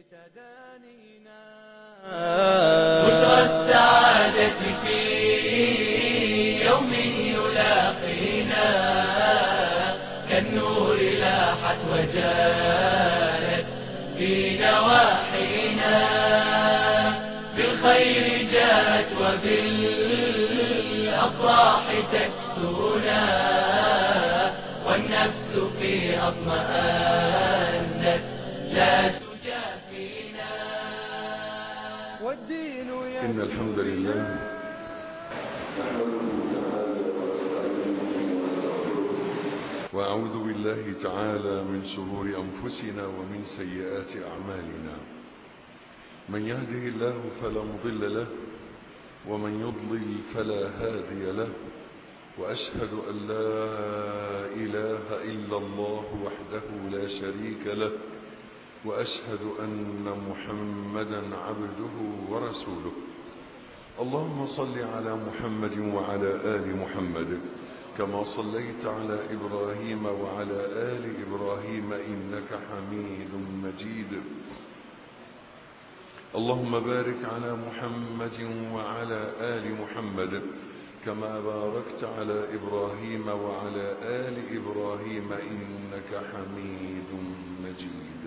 تدانينا بشرى السعادة في يوم يلاقينا كالنور لاحت وجالت في نواحينا بالخير جاءت وبالأفراح تكسونا والنفس في أطمأنت لا تجافينا والدين إن الحمد لله وأعوذ بالله تعالى من شرور أنفسنا ومن سيئات أعمالنا من يهده الله فلا مضل له ومن يضلل فلا هادي له وأشهد أن لا إله إلا الله وحده لا شريك له وأشهد أن محمدا عبده ورسوله اللهم صل على محمد وعلى آل محمد كما صليت على إبراهيم وعلى آل إبراهيم إنك حميد مجيد اللهم بارك على محمد وعلى آل محمد كما باركت على إبراهيم وعلى آل إبراهيم إنك حميد مجيد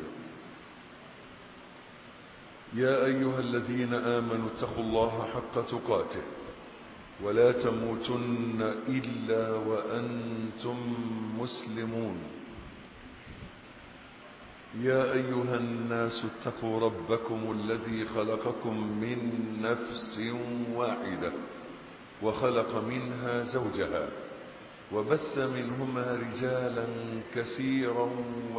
يا أيها الذين آمنوا اتقوا الله حق تقاته ولا تموتن إلا وأنتم مسلمون يا أيها الناس اتقوا ربكم الذي خلقكم من نفس واحدة وخلق منها زوجها وبث منهما رجالا كثيرا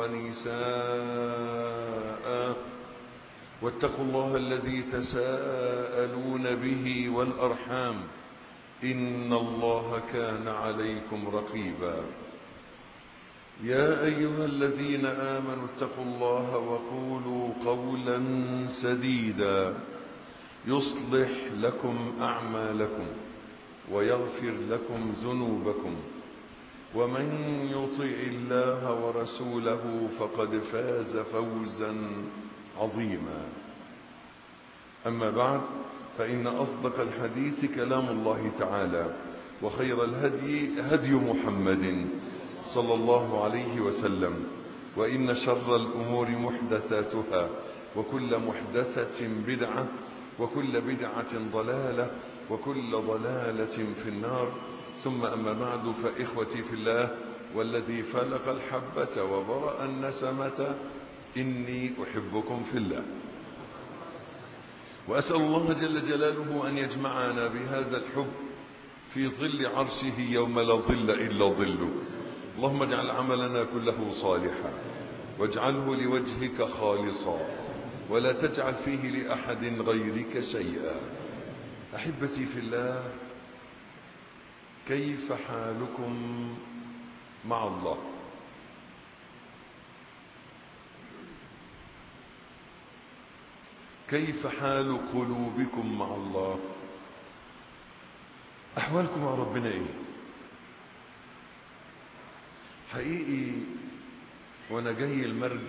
ونساء واتقوا الله الذي تساءلون به والأرحام إن الله كان عليكم رقيبا يا أيها الذين آمنوا اتقوا الله وقولوا قولا سديدا يصلح لكم أعمالكم ويغفر لكم ذنوبكم ومن يطع الله ورسوله فقد فاز فوزا عظيما أما بعد فإن أصدق الحديث كلام الله تعالى وخير الهدي هدي محمد صلى الله عليه وسلم وإن شر الأمور محدثاتها وكل محدثة بدعة وكل بدعة ضلالة وكل ضلالة في النار ثم أما بعد فإخوتي في الله والذي فلق الحبة وبرأ النسمة إني أحبكم في الله وأسأل الله جل جلاله أن يجمعنا بهذا الحب في ظل عرشه يوم لا ظل إلا ظله اللهم اجعل عملنا كله صالحا واجعله لوجهك خالصا ولا تجعل فيه لأحد غيرك شيئا أحبتي في الله كيف حالكم مع الله كيف حال قلوبكم مع الله أحوالكم مع ربنا إيه حقيقي وأنا جاي المرج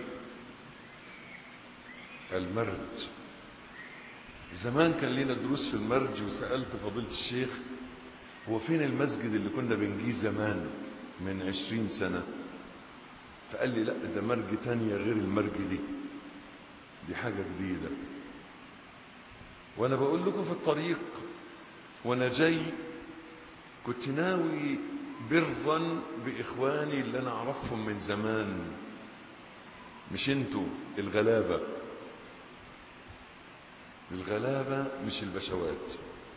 المرج زمان كان لنا دروس في المرج وسألت فضيلة الشيخ هو فين المسجد اللي كنا بنجيه زمان من عشرين سنة فقال لي لا ده مرج تانية غير المرج دي دي حاجة جديدة وانا بقول لكم في الطريق وانا جاي كنت ناوي برا باخواني اللي انا اعرفهم من زمان مش انتوا الغلابة الغلابة مش البشوات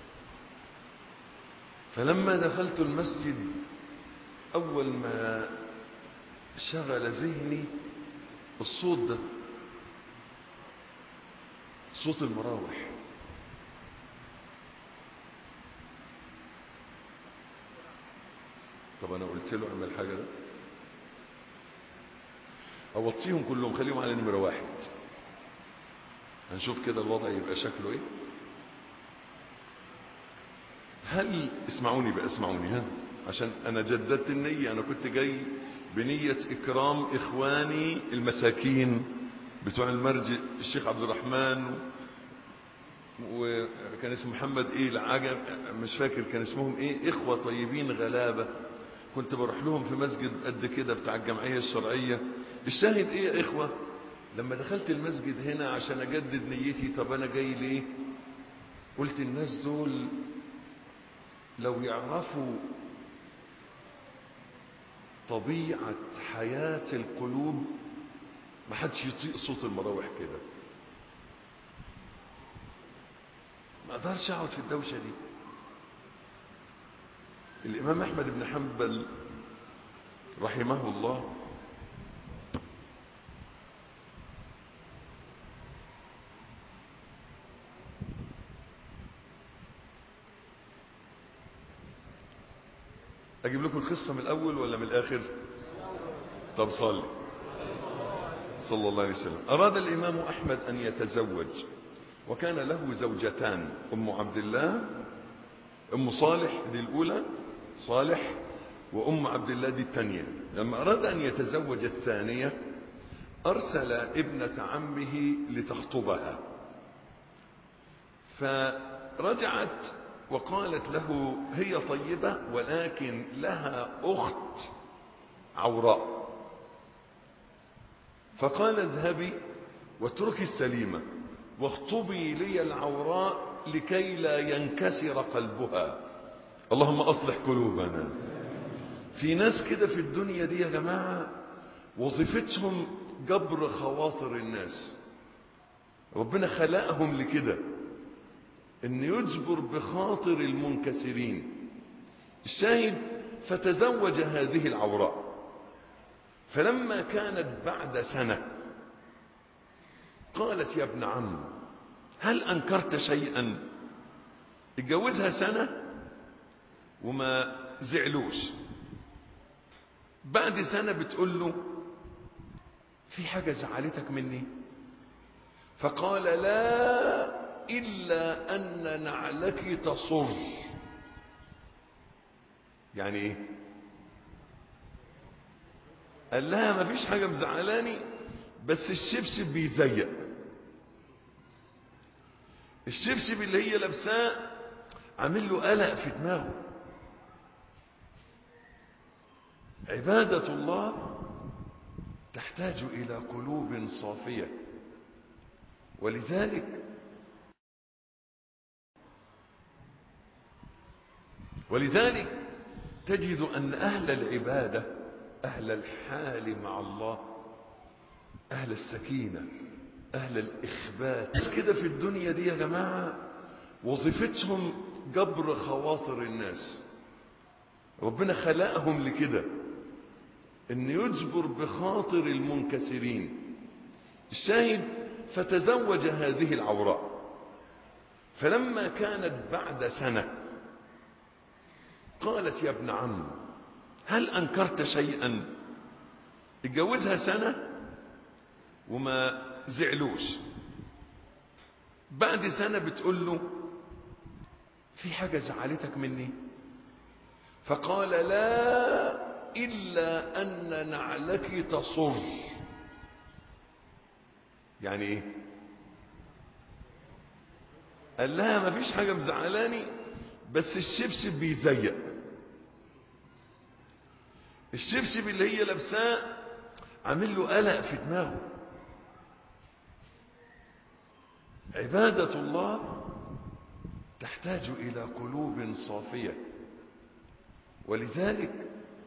فلما دخلت المسجد اول ما شغل ذهني الصوت ده صوت المراوح طب انا قلت له اعمل حاجه ده اوطيهم كلهم خليهم على نمره واحد هنشوف كده الوضع يبقى شكله ايه هل اسمعوني بقى اسمعوني ها عشان انا جددت النية انا كنت جاي بنية اكرام اخواني المساكين بتوع المرج الشيخ عبد الرحمن وكان اسمه محمد ايه العجم مش فاكر كان اسمهم ايه اخوة طيبين غلابة كنت بروح لهم في مسجد قد كده بتاع الجمعية الشرعية الشاهد ايه يا اخوة لما دخلت المسجد هنا عشان اجدد نيتي طب انا جاي ليه قلت الناس دول لو يعرفوا طبيعة حياة القلوب ما حدش يطيق صوت المراوح كده ما اقدرش اقعد في الدوشة دي الامام احمد بن حنبل رحمه الله اجيب لكم القصة من الاول ولا من الاخر طب صلي صلى الله عليه وسلم اراد الامام احمد ان يتزوج وكان له زوجتان ام عبد الله ام صالح دي الاولى صالح وام عبد الله دي الثانيه لما اراد ان يتزوج الثانيه ارسل ابنه عمه لتخطبها فرجعت وقالت له هي طيبه ولكن لها اخت عوراء فقال اذهبي واتركي السليمه واخطبي لي العوراء لكي لا ينكسر قلبها اللهم اصلح قلوبنا في ناس كده في الدنيا دي يا جماعة وظيفتهم جبر خواطر الناس ربنا خلقهم لكده ان يجبر بخاطر المنكسرين الشاهد فتزوج هذه العوراء فلما كانت بعد سنه قالت يا ابن عم هل أنكرت شيئا اتجوزها سنة وما زعلوش بعد سنة بتقول له في حاجة زعلتك مني فقال لا إلا أن نعلك تصر يعني ايه قال لها ما فيش حاجة مزعلاني بس الشبشب بيزيق الشبشب اللي هي لابساه عامل له قلق في دماغه عبادة الله تحتاج إلى قلوب صافية ولذلك ولذلك تجد أن أهل العبادة أهل الحال مع الله أهل السكينة أهل الإخبات كده في الدنيا دي يا جماعة وظيفتهم جبر خواطر الناس ربنا خلقهم لكده ان يجبر بخاطر المنكسرين الشاهد فتزوج هذه العوراء فلما كانت بعد سنة قالت يا ابن عم هل أنكرت شيئا اتجوزها سنة وما زعلوش بعد سنة بتقول له في حاجة زعلتك مني فقال لا إلا أن نعلك تصر يعني ايه قال لها ما فيش حاجة مزعلاني بس الشبشب بيزيق الشبشب اللي هي لابساه عامل له قلق في دماغه عبادة الله تحتاج إلى قلوب صافية ولذلك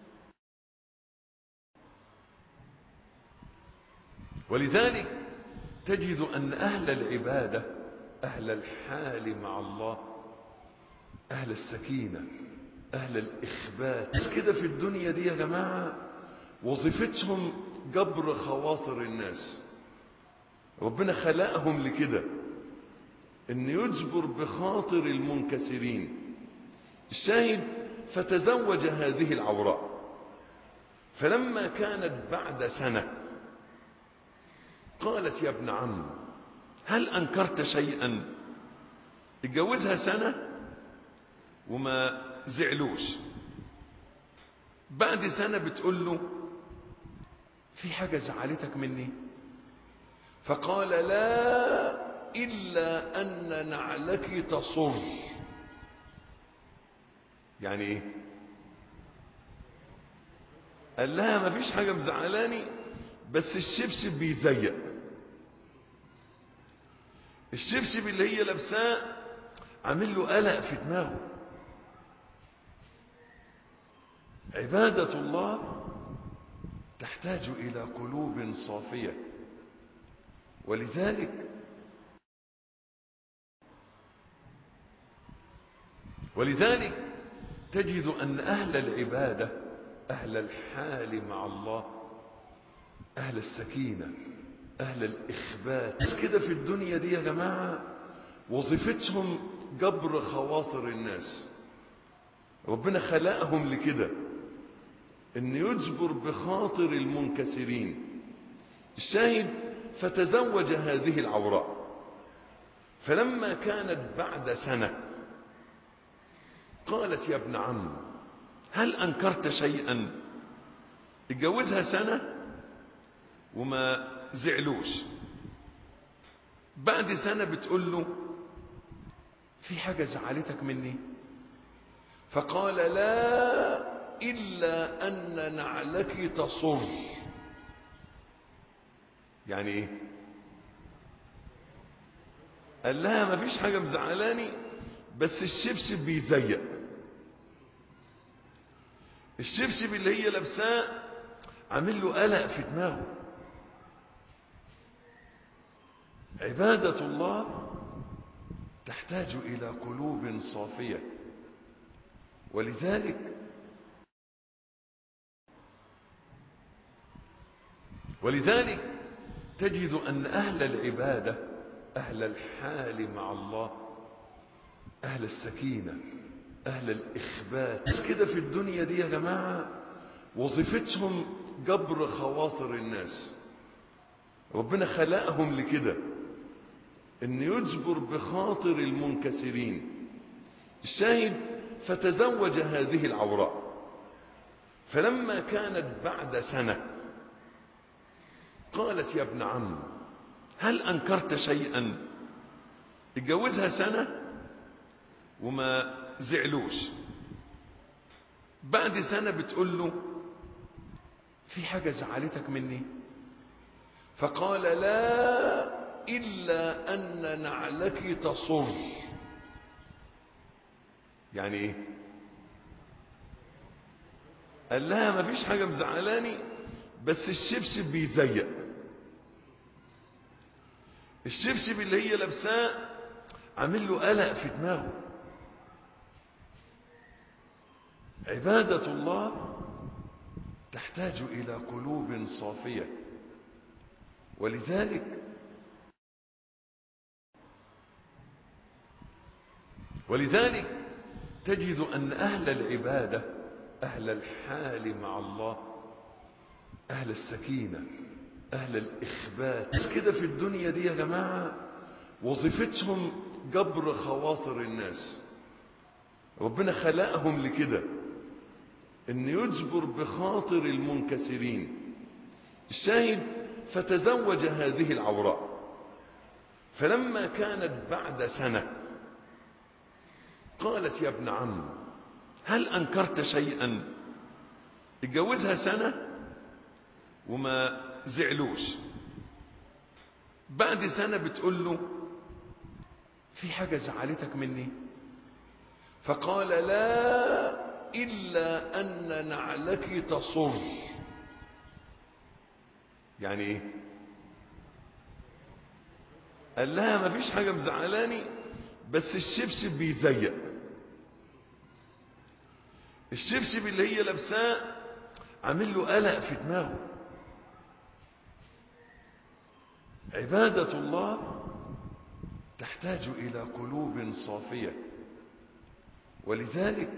ولذلك تجد أن أهل العبادة أهل الحال مع الله أهل السكينة أهل الإخبات كده في الدنيا دي يا جماعة وظيفتهم جبر خواطر الناس ربنا خلقهم لكده ان يجبر بخاطر المنكسرين الشاهد فتزوج هذه العوراء فلما كانت بعد سنة قالت يا ابن عم هل أنكرت شيئا اتجوزها سنة وما زعلوش بعد سنة بتقول له في حاجة زعلتك مني فقال لا إلا أن نعلك تصر يعني ايه قال لها ما فيش حاجة مزعلاني بس الشبشب بيزيق الشبشب اللي هي لابساه عامل له قلق في دماغه عبادة الله تحتاج إلى قلوب صافية ولذلك ولذلك تجد أن أهل العبادة أهل الحال مع الله أهل السكينة أهل الإخبات بس كده في الدنيا دي يا جماعة وظيفتهم جبر خواطر الناس ربنا خلقهم لكده ان يجبر بخاطر المنكسرين الشاهد فتزوج هذه العوراء فلما كانت بعد سنة قالت يا ابن عم هل أنكرت شيئا اتجوزها سنة وما زعلوش بعد سنة بتقول له في حاجة زعلتك مني فقال لا إلا أن نعلك تصر يعني ايه قال لها ما فيش حاجة مزعلاني بس الشبشب بيزيق الشبشب اللي هي لابساه عامل له قلق في دماغه عبادة الله تحتاج إلى قلوب صافية ولذلك ولذلك تجد أن أهل العبادة أهل الحال مع الله أهل السكينة أهل الإخبات بس كده في الدنيا دي يا جماعة وظيفتهم جبر خواطر الناس ربنا خلقهم لكده ان يجبر بخاطر المنكسرين الشاهد فتزوج هذه العوراء فلما كانت بعد سنة قالت يا ابن عم هل أنكرت شيئا اتجوزها سنة وما زعلوش بعد سنة بتقول له في حاجة زعلتك مني فقال لا إلا أن نعلك تصر يعني ايه قال لها ما فيش حاجة مزعلاني بس الشبشب بيزيق الشبشب اللي هي لابساه عامل له قلق في دماغه عبادة الله تحتاج إلى قلوب صافية ولذلك ولذلك تجد أن أهل العبادة أهل الحال مع الله أهل السكينة أهل الإخبات بس كده في الدنيا دي يا جماعة وظيفتهم جبر خواطر الناس ربنا خلقهم لكده ان يجبر بخاطر المنكسرين الشاهد فتزوج هذه العوراء فلما كانت بعد سنة قالت يا ابن عم هل أنكرت شيئا اتجوزها سنة وما زعلوش بعد سنة بتقول له في حاجة زعلتك مني فقال لا إلا أن نعلك تصر يعني ايه قال لها ما فيش حاجة مزعلاني بس الشبشب بيزيق الشبشب اللي هي لابساه عامل له قلق في دماغه عبادة الله تحتاج إلى قلوب صافية ولذلك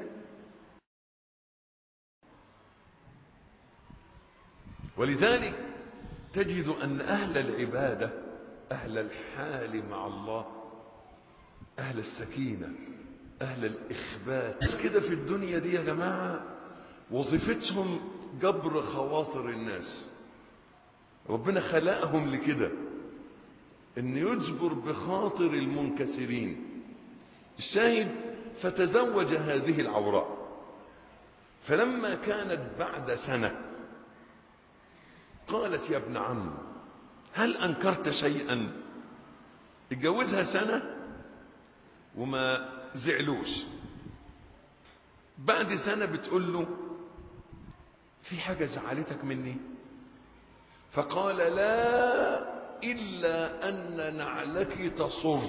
ولذلك تجد أن أهل العبادة أهل الحال مع الله أهل السكينة أهل الإخبات بس كده في الدنيا دي يا جماعة وظيفتهم جبر خواطر الناس ربنا خلقهم لكده ان يجبر بخاطر المنكسرين الشاهد فتزوج هذه العوراء فلما كانت بعد سنة قالت يا ابن عم هل أنكرت شيئا اتجوزها سنة وما زعلوش بعد سنة بتقول له في حاجة زعلتك مني فقال لا إلا أن نعلك تصر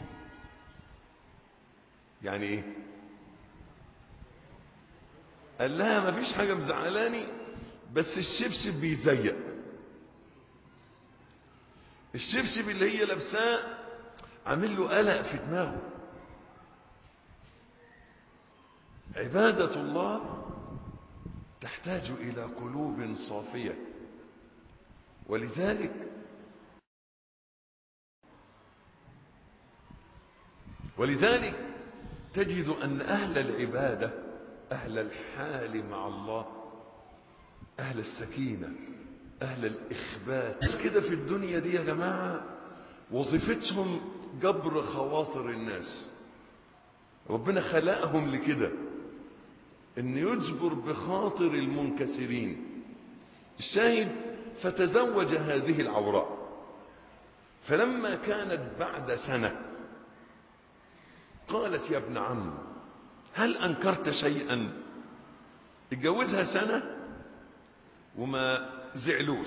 يعني ايه قال لها ما فيش حاجة مزعلاني بس الشبشب بيزيق الشبشب اللي هي لابساه عامل له قلق في دماغه عبادة الله تحتاج إلى قلوب صافية ولذلك ولذلك تجد أن أهل العبادة أهل الحال مع الله أهل السكينة أهل الإخبات بس كده في الدنيا دي يا جماعة وظيفتهم جبر خواطر الناس ربنا خلقهم لكده ان يجبر بخاطر المنكسرين الشاهد فتزوج هذه العوراء فلما كانت بعد سنة قالت يا ابن عم هل أنكرت شيئا اتجوزها سنة وما زعلوش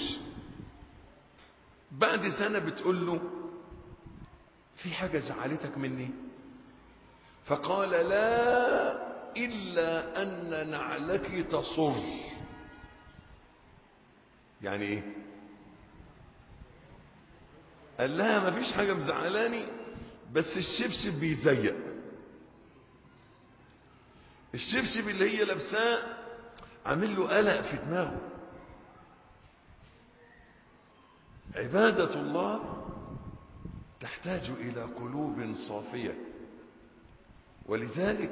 بعد سنة بتقول له في حاجة زعلتك مني فقال لا إلا أن نعلك تصر يعني ايه قال لها ما فيش حاجة مزعلاني بس الشبشب بيزيق الشبشب اللي هي لابساه عامل له قلق في دماغه عبادة الله تحتاج إلى قلوب صافية ولذلك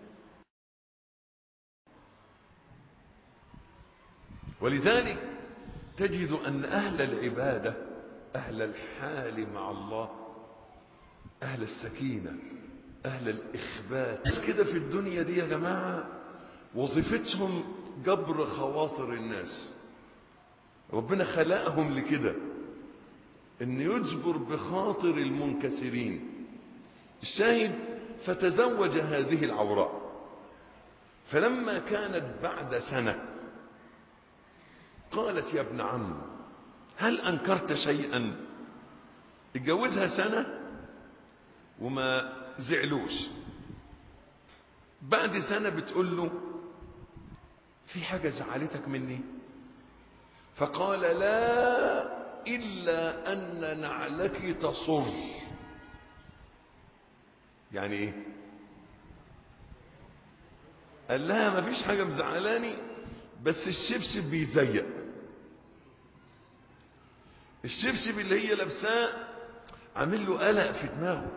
ولذلك تجد أن أهل العبادة أهل الحال مع الله أهل السكينة أهل الإخبات بس كده في الدنيا دي يا جماعة وظيفتهم جبر خواطر الناس ربنا خلقهم لكده ان يجبر بخاطر المنكسرين الشاهد فتزوج هذه العوراء فلما كانت بعد سنة قالت يا ابن عم هل أنكرت شيئا اتجوزها سنة وما زعلوش بعد سنة بتقول له في حاجة زعلتك مني فقال لا إلا أن نعلك تصر يعني ايه قال لها ما فيش حاجة مزعلاني بس الشبشب بيزيق الشبشب اللي هي لابساه عامل له قلق في دماغه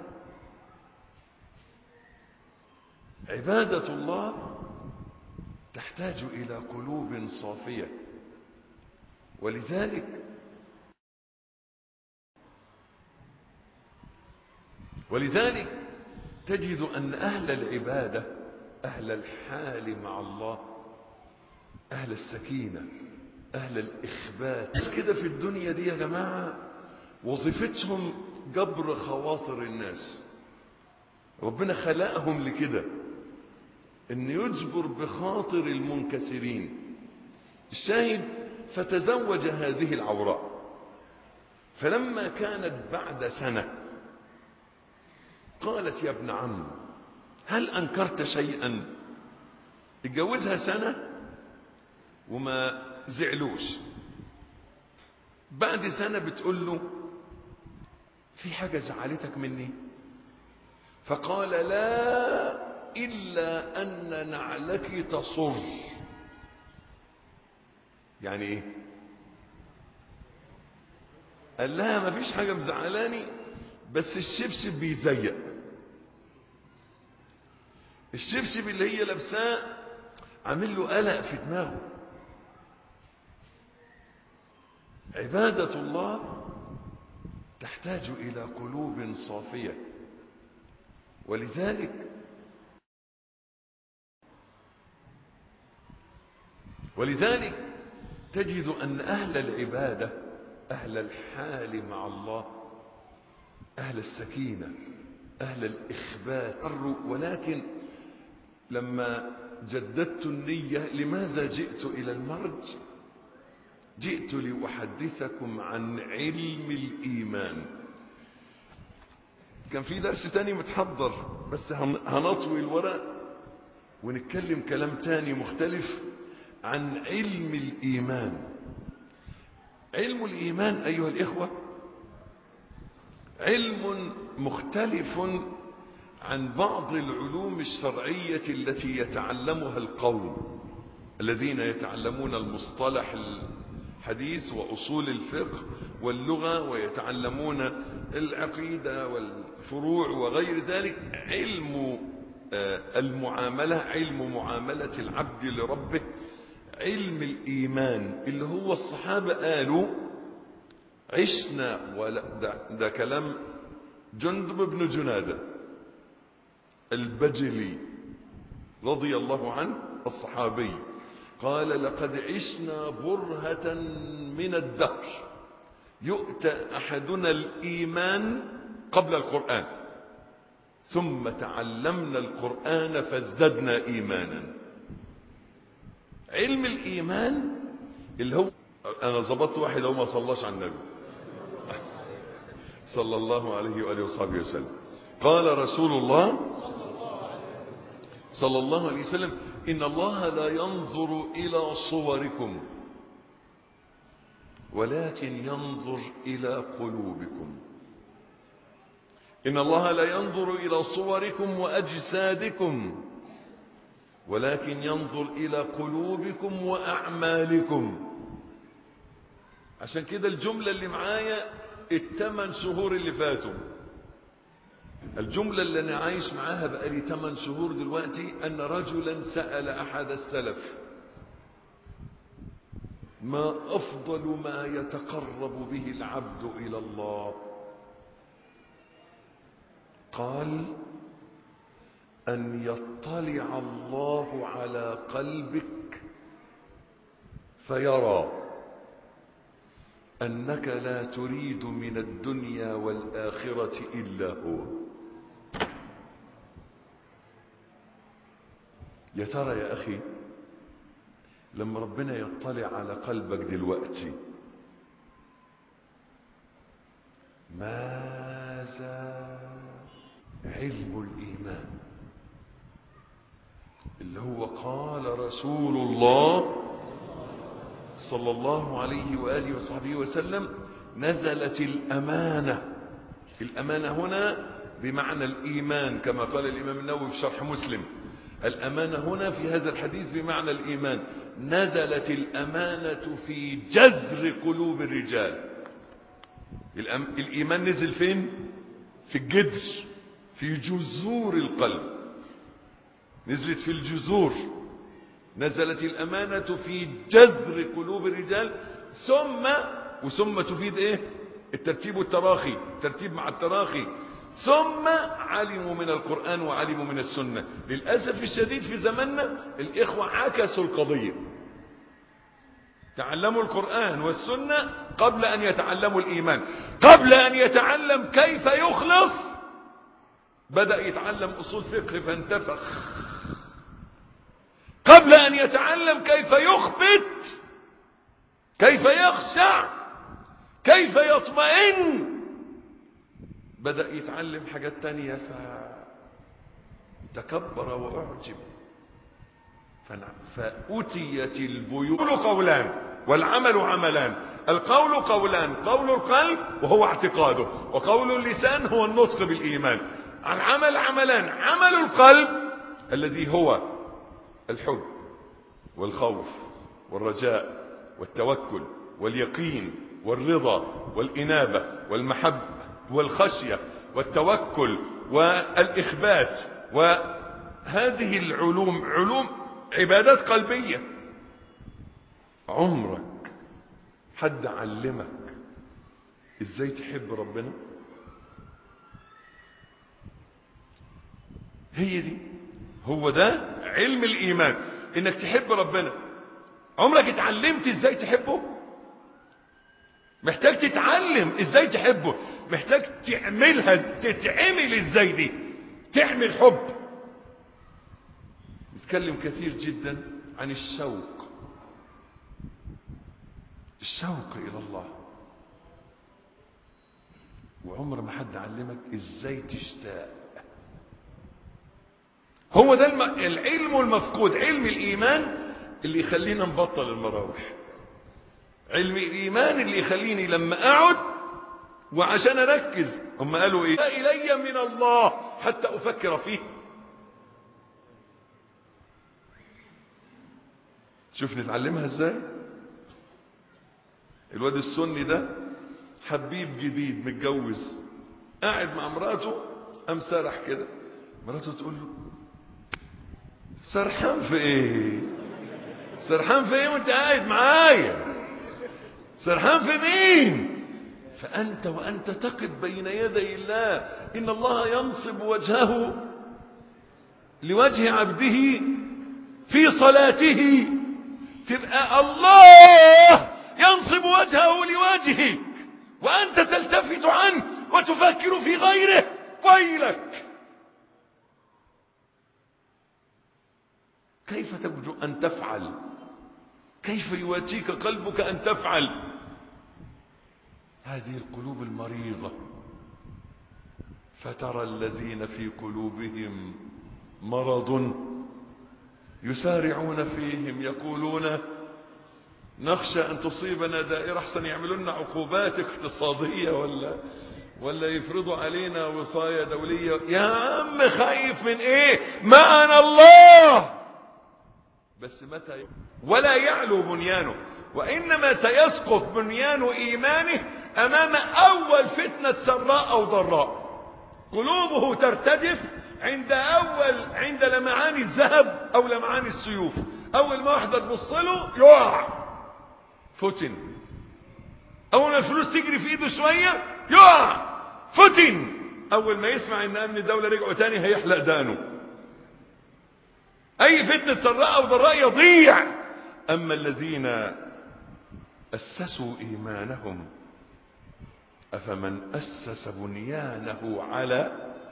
عبادة الله تحتاج إلى قلوب صافية ولذلك ولذلك تجد أن أهل العبادة أهل الحال مع الله أهل السكينة أهل الإخبات بس كده في الدنيا دي يا جماعة وظيفتهم جبر خواطر الناس ربنا خلقهم لكده ان يجبر بخاطر المنكسرين الشاهد فتزوج هذه العوراء فلما كانت بعد سنة قالت يا ابن عم هل أنكرت شيئا اتجوزها سنة وما زعلوش بعد سنة بتقول له في حاجة زعلتك مني فقال لا إلا أن نعلك تصر يعني ايه قال لها ما فيش حاجة مزعلاني بس الشبشب بيزيق الشبشب اللي هي لابساه عامل له قلق في دماغه عبادة الله تحتاج إلى قلوب صافية ولذلك ولذلك تجد أن أهل العبادة أهل الحال مع الله أهل السكينة أهل الإخبات ولكن لما جددت النية لماذا جئت إلى المرج جئت لأحدثكم عن علم الإيمان كان في درس تاني متحضر بس هنطوي الورق ونتكلم كلام تاني مختلف عن علم الإيمان علم الإيمان أيها الإخوة علم مختلف عن بعض العلوم الشرعية التي يتعلمها القوم الذين يتعلمون المصطلح الحديث وأصول الفقه واللغة ويتعلمون العقيدة والفروع وغير ذلك علم المعاملة علم معاملة العبد لربه علم الإيمان اللي هو الصحابة قالوا عشنا ولا ده, ده كلام جندب بن جنادة البجلي رضي الله عنه الصحابي قال لقد عشنا برهة من الدهر يؤتى أحدنا الإيمان قبل القرآن ثم تعلمنا القرآن فازددنا إيمانا علم الإيمان اللي هو أنا ظبطت واحد أو ما صلاش على النبي صلى الله عليه وآله وصحبه وسلم قال رسول الله صلى الله عليه وسلم إن الله لا ينظر إلى صوركم ولكن ينظر إلى قلوبكم إن الله لا ينظر إلى صوركم وأجسادكم ولكن ينظر إلى قلوبكم وأعمالكم عشان كده الجملة اللي معايا الثمان شهور اللي فاتوا الجملة اللي أنا عايش معاها بقالي ثمان شهور دلوقتي أن رجلا سأل أحد السلف ما أفضل ما يتقرب به العبد إلى الله قال أن يطلع الله على قلبك فيرى أنك لا تريد من الدنيا والآخرة إلا هو يا ترى يا أخي لما ربنا يطلع على قلبك دلوقتي ماذا علم الإيمان اللي هو قال رسول الله صلى الله عليه وآله وصحبه وسلم نزلت الأمانة الأمانة هنا بمعنى الإيمان كما قال الإمام النووي في شرح مسلم الأمانة هنا في هذا الحديث بمعنى الإيمان نزلت الأمانة في جذر قلوب الرجال الإيمان نزل فين في الجذر في جذور القلب نزلت في الجذور نزلت الأمانة في جذر قلوب الرجال ثم وثم تفيد ايه الترتيب والتراخي ترتيب مع التراخي ثم علموا من القرآن وعلموا من السنة للأسف الشديد في زماننا الإخوة عكسوا القضية تعلموا القرآن والسنة قبل أن يتعلموا الإيمان قبل أن يتعلم كيف يخلص بدأ يتعلم أصول فقه فانتفخ قبل أن يتعلم كيف يخبت كيف يخشع كيف يطمئن بدأ يتعلم حاجات تانية فتكبر وأعجب فأتيت البيوت قولان والعمل عملان القول قولان قول القلب وهو اعتقاده وقول اللسان هو النطق بالإيمان العمل عملان عمل القلب الذي هو الحب والخوف والرجاء والتوكل واليقين والرضا والإنابة والمحبة والخشية والتوكل والإخبات وهذه العلوم علوم عبادات قلبية عمرك حد علمك ازاي تحب ربنا هي دي هو ده علم الايمان انك تحب ربنا عمرك اتعلمت ازاي تحبه محتاج تتعلم ازاي تحبه محتاج تعملها تتعمل ازاي دي تعمل حب نتكلم كثير جدا عن الشوق الشوق الى الله وعمر ما حد علمك ازاي تشتاق هو ده الم... العلم المفقود علم الايمان اللي يخلينا نبطل المراوح علم الايمان اللي يخليني لما اقعد وعشان اركز هم قالوا ايه الي من الله حتى افكر فيه شوف نتعلمها ازاي الواد السني ده حبيب جديد متجوز قاعد مع مراته قام سرح كده مراته تقول له سرحان في ايه سرحان في ايه وانت قاعد معايا سرحان في مين فانت وانت تقف بين يدي الله ان الله ينصب وجهه لوجه عبده في صلاته تبقى الله ينصب وجهه لوجهك وانت تلتفت عنه وتفكر في غيره ويلك كيف ترجو أن تفعل كيف يواتيك قلبك أن تفعل هذه القلوب المريضة فترى الذين في قلوبهم مرض يسارعون فيهم يقولون نخشى أن تصيبنا دائرة أحسن يعملوا لنا عقوبات اقتصادية ولا ولا يفرضوا علينا وصاية دولية يا عم خايف من ايه معنا الله بس متى ولا يعلو بنيانه وإنما سيسقط بنيان إيمانه أمام أول فتنة سراء أو ضراء قلوبه ترتجف عند أول عند لمعان الذهب أو لمعان السيوف أول ما واحدة تبص له يقع فتن أول ما الفلوس تجري في إيده شوية يقع فتن أول ما يسمع إن أمن الدولة رجعوا تاني هيحلق دانه أي فتنة سراء أو ضراء يضيع أما الذين أسسوا إيمانهم أفمن أسس بنيانه على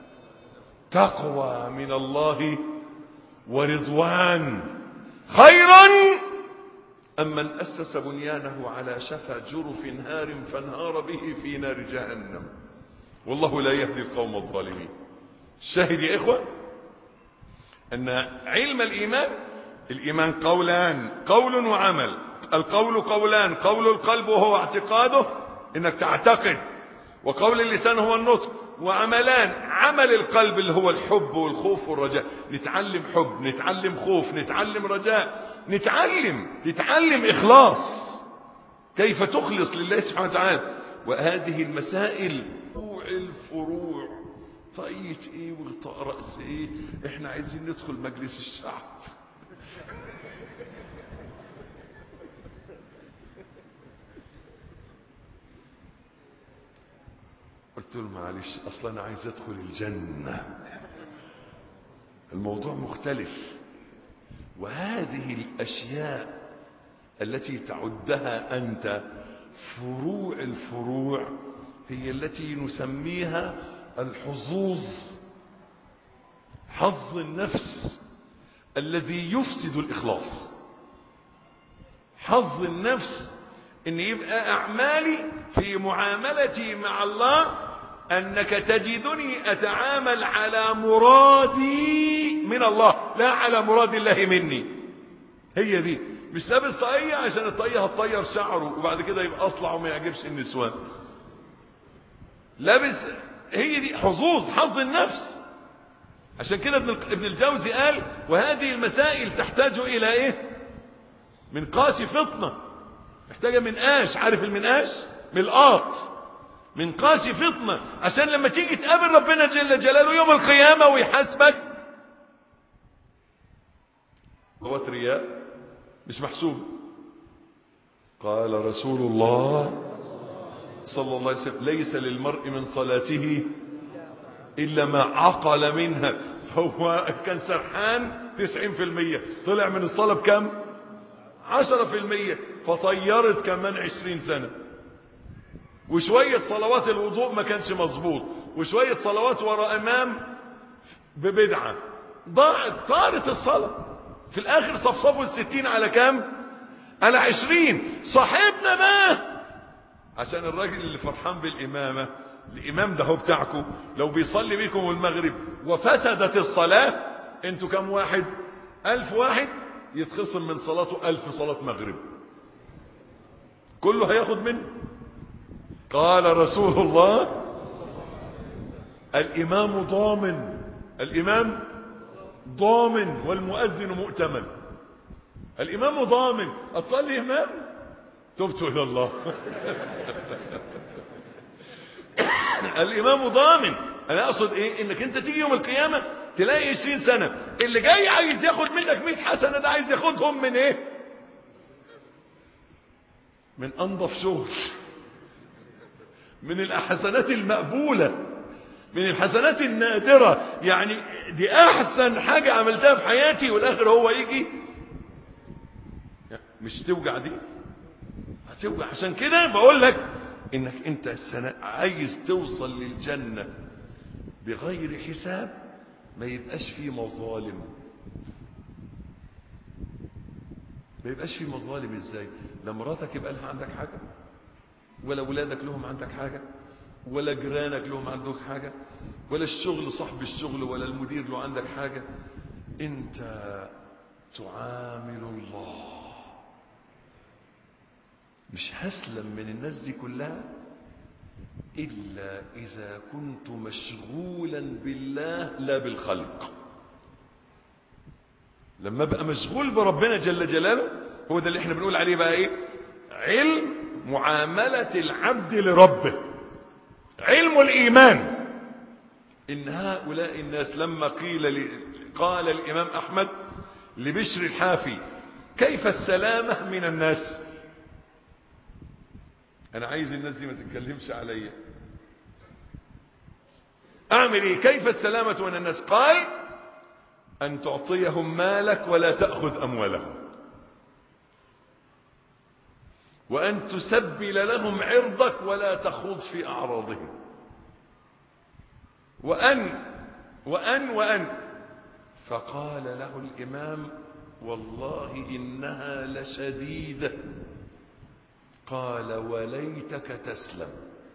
تقوى من الله ورضوان خيرا أم من أسس بنيانه على شفا جرف نهار فانهار به في نار جهنم والله لا يهدي القوم الظالمين الشاهد يا إخوة أن علم الإيمان الإيمان قولان قول وعمل القول قولان قول القلب وهو اعتقاده انك تعتقد وقول اللسان هو النطق وعملان عمل القلب اللي هو الحب والخوف والرجاء نتعلم حب نتعلم خوف نتعلم رجاء نتعلم تتعلم إخلاص كيف تخلص لله سبحانه وتعالى وهذه المسائل فروع الفروع طاقية ايه وغطاء رأس ايه احنا عايزين ندخل مجلس الشعب قلت له معلش اصلا انا عايز ادخل الجنة الموضوع مختلف وهذه الاشياء التي تعدها انت فروع الفروع هي التي نسميها الحظوظ حظ النفس الذي يفسد الاخلاص حظ النفس ان يبقى اعمالي في معاملتي مع الله انك تجدني اتعامل على مرادي من الله لا على مراد الله مني هي دي مش لابس طاقية عشان الطاقية هتطير شعره وبعد كده يبقى اصلع وما يعجبش النسوان لابس هي دي حظوظ حظ النفس عشان كده ابن ابن الجوزي قال وهذه المسائل تحتاج الى ايه منقاش فطنه محتاجه منقاش عارف المنقاش ملقاط منقاش فطنه عشان لما تيجي تقابل ربنا جل جلاله يوم القيامه ويحاسبك صوت رياء مش محسوب قال رسول الله صلى الله عليه وسلم ليس للمرء من صلاته إلا ما عقل منها فهو كان سرحان 90% طلع من الصلاة بكم 10% فطيرت كمان 20 سنة وشوية صلوات الوضوء ما كانش مظبوط وشوية صلوات وراء امام ببدعة ضاعت طارت الصلاة في الاخر صفصفوا الستين على كام على عشرين صاحبنا ما عشان الراجل اللي فرحان بالامامة الامام ده هو بتاعكم لو بيصلي بيكم المغرب وفسدت الصلاة انتوا كم واحد الف واحد يتخصم من صلاته الف صلاة مغرب كله هياخد منه قال رسول الله الإمام ضامن الإمام ضامن والمؤذن مؤتمن الإمام ضامن أتصلي إمام تبت إلى الله الإمام ضامن أنا أقصد إيه إنك أنت تيجي يوم القيامة تلاقي 20 سنة اللي جاي عايز ياخد منك 100 حسنة ده عايز ياخدهم من إيه من أنظف شغل من الحسنات المقبولة من الحسنات النادرة يعني دي احسن حاجة عملتها في حياتي والاخر هو يجي مش توجع دي هتوجع عشان كده بقول لك انك انت السنة عايز توصل للجنة بغير حساب ما يبقاش فيه مظالم ما يبقاش فيه مظالم ازاي لا مراتك يبقى لها عندك حاجة ولا ولادك لهم عندك حاجة ولا جيرانك لهم عندك حاجة ولا الشغل صاحب الشغل ولا المدير له عندك حاجة انت تعامل الله مش هسلم من الناس دي كلها إلا إذا كنت مشغولا بالله لا بالخلق لما ابقى مشغول بربنا جل جلاله هو ده اللي احنا بنقول عليه بقى ايه علم معاملة العبد لربه علم الإيمان إن هؤلاء الناس لما قيل لي قال الإمام أحمد لبشر الحافي كيف السلامة من الناس أنا عايز الناس دي ما تتكلمش عليا أعمل إيه كيف السلامة من الناس قال أن تعطيهم مالك ولا تأخذ أموالهم وأن تسبل لهم عرضك ولا تخوض في أعراضهم وأن وأن وأن فقال له الإمام والله إنها لشديدة قال وليتك تسلم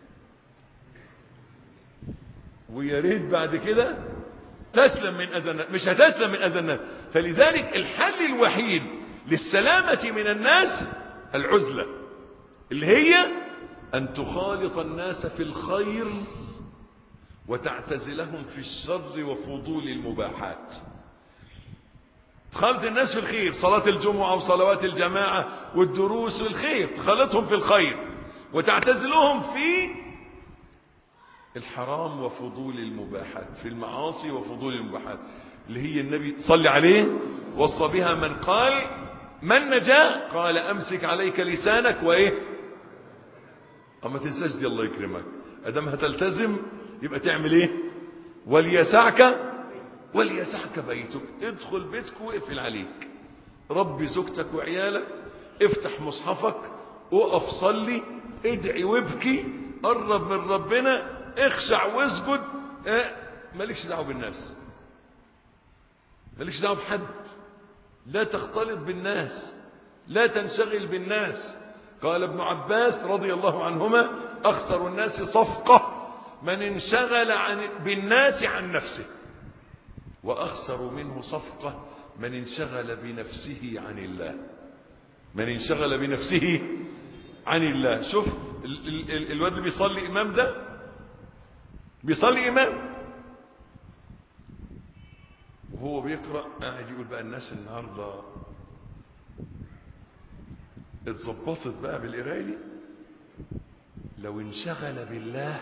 ويا ريت بعد كده تسلم من أذى الناس مش هتسلم من أذى الناس فلذلك الحل الوحيد للسلامة من الناس العزلة اللي هي أن تخالط الناس في الخير وتعتزلهم في الشر وفضول المباحات تخالط الناس في الخير صلاة الجمعة وصلوات الجماعة والدروس والخير تخالطهم في الخير وتعتزلهم في الحرام وفضول المباحات في المعاصي وفضول المباحات اللي هي النبي صلى عليه وصى بها من قال من نجا قال امسك عليك لسانك وايه اما تنساش دي الله يكرمك ادام هتلتزم يبقى تعمل ايه وليسعك وليسعك بيتك ادخل بيتك واقفل عليك ربي زوجتك وعيالك افتح مصحفك وقف صلي ادعي وابكي قرب من ربنا اخشع واسجد اه مالكش دعوه بالناس مالكش دعوه بحد لا تختلط بالناس لا تنشغل بالناس قال ابن عباس رضي الله عنهما اخسر الناس صفقه من انشغل عن بالناس عن نفسه واخسر منه صفقه من انشغل بنفسه عن الله من انشغل بنفسه عن الله شوف ال ال ال الواد اللي بيصلي امام ده بيصلي امام وهو بيقرا قاعد يقول بقى الناس النهارده اتظبطت بقى بالقرايه لو انشغل بالله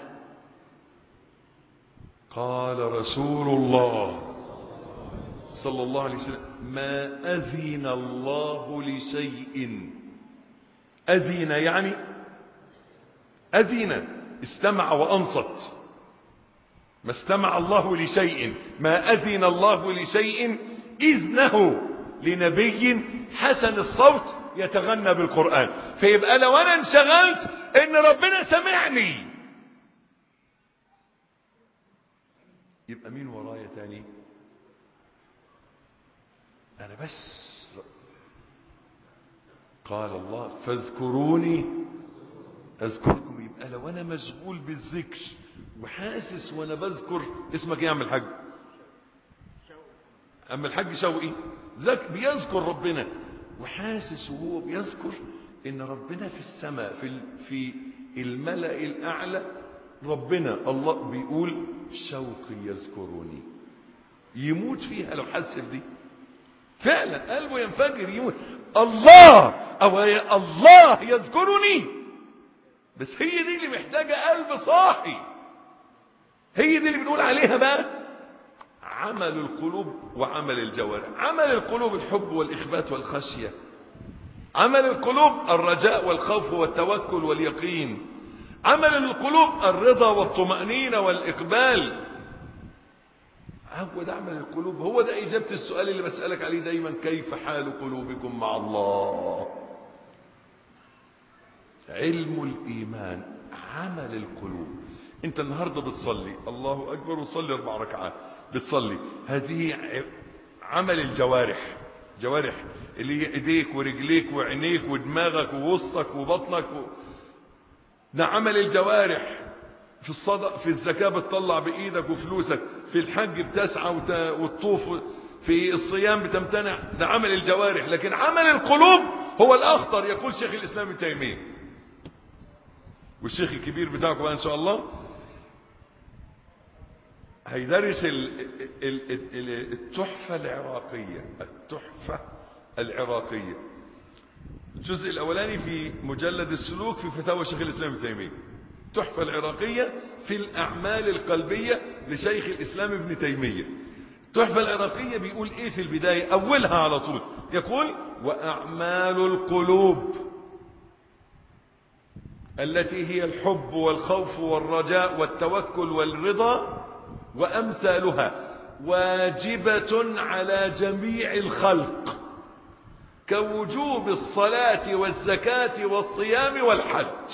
قال رسول الله صلى الله عليه وسلم ما أذن الله لشيء أذن يعني أذن استمع وأنصت ما استمع الله لشيء ما أذن الله لشيء إذنه لنبي حسن الصوت يتغنى بالقرآن فيبقى لو أنا انشغلت إن ربنا سمعني يبقى مين ورايا تاني أنا بس قال الله فاذكروني أذكركم يبقى لو أنا مشغول بالذكر وحاسس وأنا بذكر اسمك إيه يا عم الحاج أما الحاج شوقي ذك بيذكر ربنا وحاسس وهو بيذكر إن ربنا في السماء في ال- في الملأ الأعلى ربنا الله بيقول شوقي يذكرني يموت فيها لو حس بدي فعلا قلبه ينفجر يموت الله او يا الله يذكرني بس هي دي اللي محتاجه قلب صاحي هي دي اللي بنقول عليها بقى عمل القلوب وعمل الجوارح عمل القلوب الحب والاخبات والخشيه عمل القلوب الرجاء والخوف والتوكل واليقين عمل القلوب الرضا والطمأنينة والإقبال هو ده عمل القلوب هو ده إجابة السؤال اللي بسألك عليه دايما كيف حال قلوبكم مع الله علم الإيمان عمل القلوب انت النهاردة بتصلي الله أكبر وصلي أربع ركعات بتصلي هذه ع- عمل الجوارح جوارح اللي هي ايديك ورجليك وعينيك ودماغك ووسطك وبطنك و... ده عمل الجوارح في الصدق في الزكاة بتطلع بإيدك وفلوسك في الحج بتسعى وت... وتطوف في الصيام بتمتنع ده عمل الجوارح لكن عمل القلوب هو الأخطر يقول شيخ الإسلام ابن تيمية والشيخ الكبير بتاعكم بقى إن شاء الله هيدرس ال- ال- ال- ال- التحفة العراقية التحفة العراقية الجزء الأولاني في مجلد السلوك في فتاوى شيخ الإسلام ابن تيمية التحفة العراقية في الأعمال القلبية لشيخ الإسلام ابن تيمية التحفة العراقية بيقول إيه في البداية أولها على طول يقول وأعمال القلوب التي هي الحب والخوف والرجاء والتوكل والرضا وأمثالها واجبة على جميع الخلق كوجوب الصلاة والزكاة والصيام والحج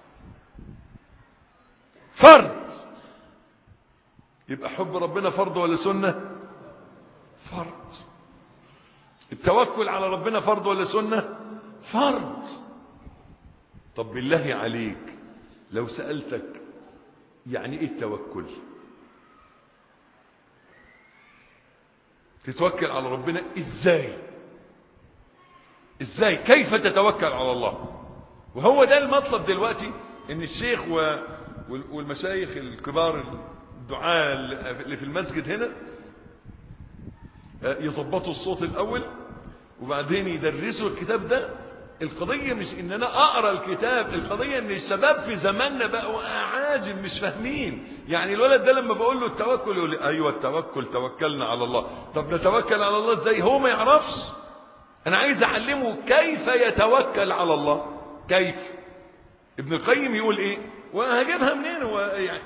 فرض يبقى حب ربنا فرض ولا سنة فرض التوكل على ربنا فرض ولا سنة فرض طب بالله عليك لو سألتك يعني ايه التوكل تتوكل على ربنا ازاي ازاي كيف تتوكل على الله وهو ده المطلب دلوقتي ان الشيخ و... وال- والمشايخ الكبار الدعاة اللي في المسجد هنا آه، يظبطوا الصوت الاول وبعدين يدرسوا الكتاب ده القضية مش ان انا اقرا الكتاب القضية ان الشباب في زماننا بقوا عاجل مش فاهمين يعني الولد ده لما بقول له التوكل يقول لي ايوه التوكل توكلنا على الله طب نتوكل على الله ازاي هو ما يعرفش انا عايز اعلمه كيف يتوكل على الله كيف ابن القيم يقول ايه وهجيبها منين هو يعني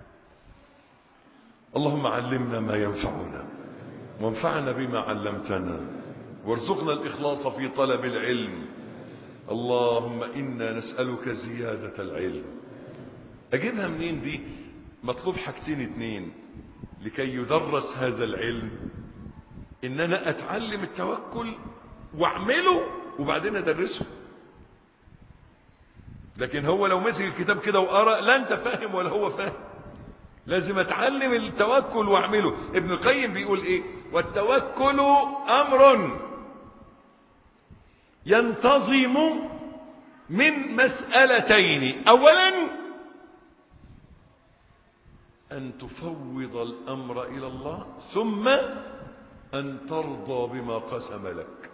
اللهم علمنا ما ينفعنا وانفعنا بما علمتنا وارزقنا الإخلاص في طلب العلم اللهم إنا نسألك زيادة العلم أجيبها منين دي مطلوب حاجتين اتنين لكي يدرس هذا العلم إن أنا أتعلم التوكل واعمله وبعدين أدرسه لكن هو لو مسك الكتاب كده وقرأ لا أنت فاهم ولا هو فاهم لازم اتعلم التوكل واعمله ابن القيم بيقول ايه والتوكل امر ينتظم من مسألتين اولا ان تفوض الامر الى الله ثم ان ترضى بما قسم لك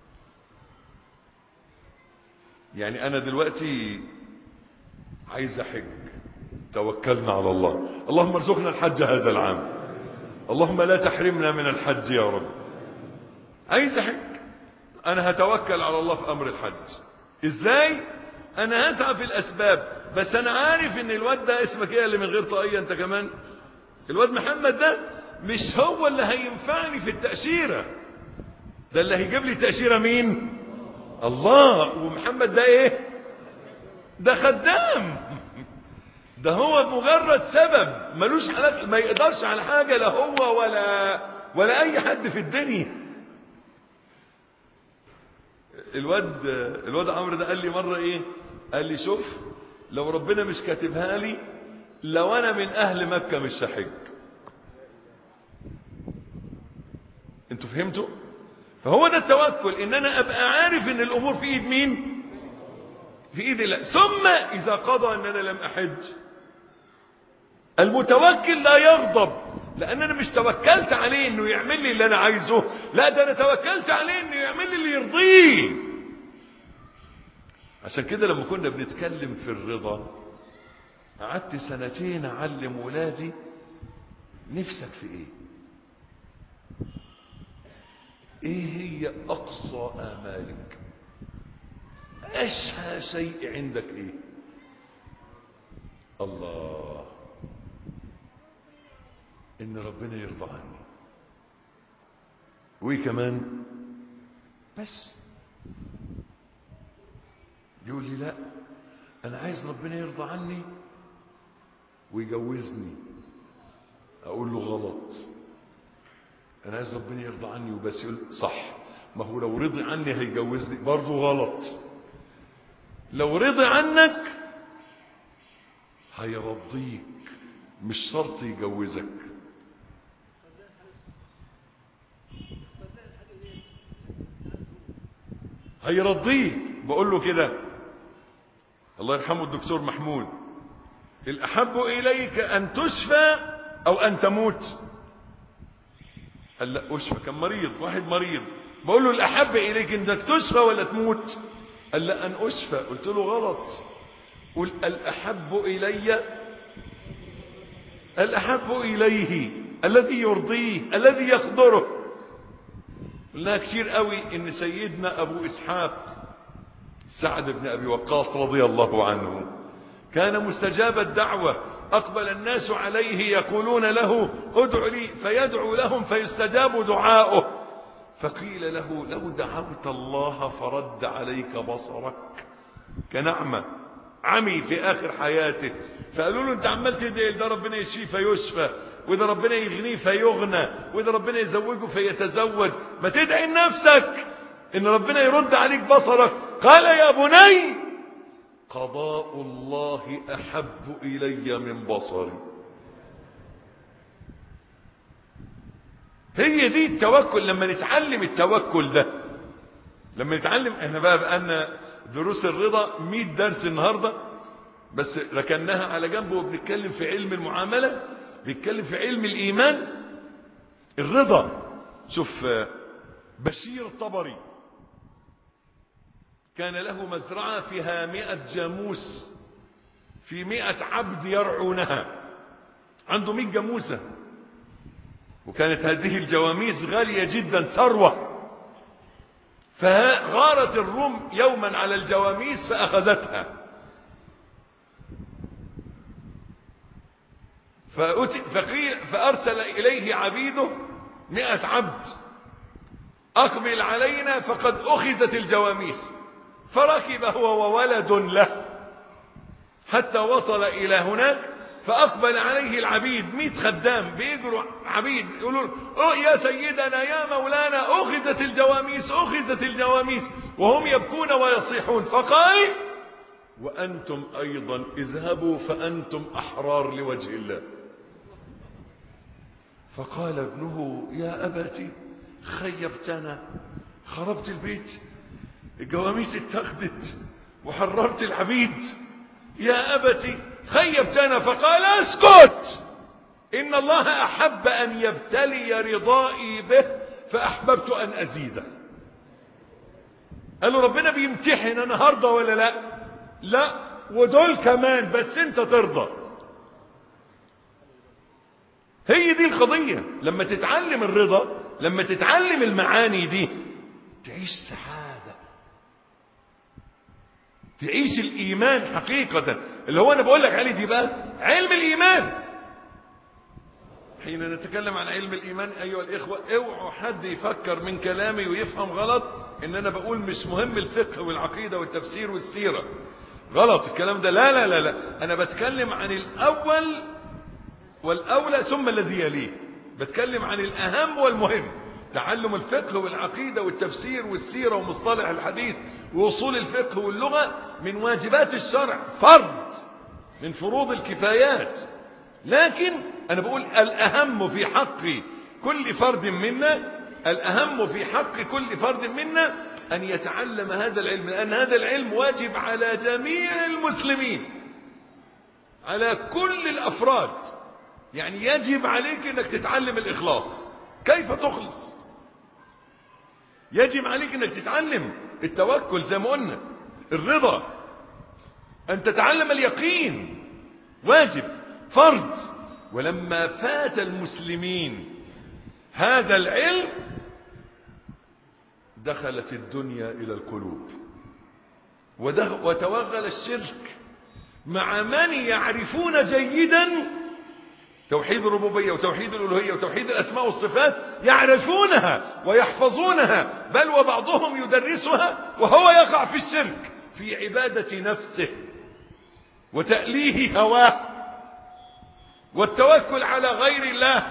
يعني انا دلوقتي عايز احج توكلنا على الله اللهم ارزقنا الحج هذا العام اللهم لا تحرمنا من الحج يا رب عايز احج انا هتوكل على الله في امر الحج ازاي انا هسعى في الاسباب بس انا عارف ان الواد ده اسمك ايه اللي من غير طاقية انت كمان الواد محمد ده مش هو اللي هينفعني في التأشيرة ده اللي هيجيب لي تأشيرة مين الله ومحمد ده ايه ده خدام ده هو مجرد سبب ملوش علاقة ما يقدرش على حاجة لا هو ولا ولا اي حد في الدنيا الواد الواد عمرو ده قال لي مرة ايه قال لي شوف لو ربنا مش كاتبها لي لو انا من اهل مكة مش هحج انتوا فهمتوا فهو ده التوكل ان انا ابقى عارف ان الامور في ايد مين في ايد الله ثم اذا قضى ان انا لم احج المتوكل لا يغضب لان انا مش توكلت عليه انه يعمل لي اللي انا عايزه لا ده انا توكلت عليه انه يعمل لي اللي يرضيه عشان كده لما كنا بنتكلم في الرضا قعدت سنتين اعلم ولادي نفسك في ايه ايه هي اقصى امالك اشهى شيء عندك ايه الله ان ربنا يرضى عني وايه كمان بس يقول لي لا انا عايز ربنا يرضى عني ويجوزني اقول له غلط انا عايز ربنا يرضى عني وبس يقول صح ما هو لو رضي عني هيجوزني برضه غلط لو رضي عنك هيرضيك مش شرط يجوزك هيرضيك بقول له كده الله يرحمه الدكتور محمود الأحب إليك أن تشفى أو أن تموت قال لا أشفى كان مريض واحد مريض بقول له الأحب إليك أنك تشفى ولا تموت قال لا أن أشفى قلت له غلط قل الأحب إلي الأحب إليه الذي يرضيه الذي يقدره قلنا كتير قوي ان سيدنا ابو اسحاق سعد بن ابي وقاص رضي الله عنه كان مستجاب الدعوة اقبل الناس عليه يقولون له ادع لي فيدعو لهم فيستجاب دعاؤه فقيل له لو دعوت الله فرد عليك بصرك كنعمة عمي في اخر حياته فقالوا له انت عمال تدعي ده ربنا يشفيه فيشفى واذا ربنا يغنيه فيغنى واذا ربنا يزوجه فيتزوج ما تدعي لنفسك ان ربنا يرد عليك بصرك قال يا بني قضاء الله احب الي من بصري هي دي التوكل لما نتعلم التوكل ده لما نتعلم احنا بقى بقالنا دروس الرضا 100 درس النهارده بس ركناها على جنب وبنتكلم في علم المعامله بيتكلم في علم الإيمان الرضا شوف بشير الطبري كان له مزرعة فيها مئة جاموس في مئة عبد يرعونها عنده مئة جاموسة وكانت هذه الجواميس غالية جدا ثروة فغارت الروم يوما على الجواميس فأخذتها فقيل فأرسل إليه عبيده مئة عبد أقبل علينا فقد أخذت الجواميس فركب هو وولد له حتى وصل إلى هناك فأقبل عليه العبيد مئة خدام بيجروا عبيد يقولون أوه يا سيدنا يا مولانا أخذت الجواميس أخذت الجواميس وهم يبكون ويصيحون فقال وأنتم أيضا اذهبوا فأنتم أحرار لوجه الله فقال ابنه يا أبتي خيبتنا خربت البيت الجواميس اتخذت وحررت العبيد يا أبتي خيبتنا فقال اسكت إن الله أحب أن يبتلي رضائي به فأحببت أن أزيده قالوا ربنا بيمتحن أنا هرضى ولا لا لا ودول كمان بس انت ترضى هي دي القضية لما تتعلم الرضا لما تتعلم المعاني دي تعيش سعادة تعيش الإيمان حقيقة اللي هو أنا بقول لك عليه دي بقى علم الإيمان حين نتكلم عن علم الإيمان أيها الإخوة اوعوا حد يفكر من كلامي ويفهم غلط إن أنا بقول مش مهم الفقه والعقيدة والتفسير والسيرة غلط الكلام ده لا لا لا لا أنا بتكلم عن الأول والأولى ثم الذي يليه بتكلم عن الأهم والمهم تعلم الفقه والعقيدة والتفسير والسيرة ومصطلح الحديث ووصول الفقه واللغة من واجبات الشرع فرض من فروض الكفايات لكن أنا بقول الأهم في حق كل فرد منا الأهم في حق كل فرد منا أن يتعلم هذا العلم لأن هذا العلم واجب على جميع المسلمين على كل الأفراد يعني يجب عليك أنك تتعلم الإخلاص كيف تخلص يجب عليك أنك تتعلم التوكل زي ما قلنا الرضا أن تتعلم اليقين واجب فرض ولما فات المسلمين هذا العلم دخلت الدنيا إلى القلوب وتوغل الشرك مع من يعرفون جيدا توحيد الربوبية وتوحيد الألوهية وتوحيد الأسماء والصفات يعرفونها ويحفظونها بل وبعضهم يدرسها وهو يقع في الشرك في عبادة نفسه وتأليه هواه والتوكل على غير الله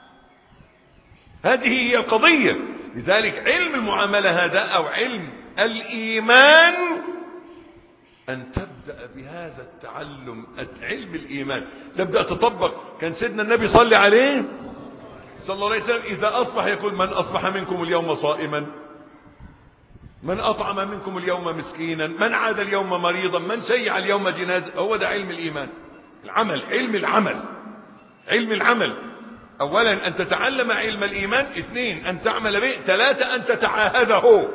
هذه هي القضية لذلك علم المعاملة هذا أو علم الإيمان أن تبدأ بهذا التعلم علم الإيمان تبدأ تطبق كان سيدنا النبي صلى عليه صلى الله عليه وسلم إذا أصبح يقول من أصبح منكم اليوم صائما من أطعم منكم اليوم مسكينا من عاد اليوم مريضا من شيع اليوم جنازة هو ده علم الإيمان العمل علم العمل علم العمل اولا ان تتعلم علم الايمان اثنين ان تعمل به ثلاثة ان تتعاهده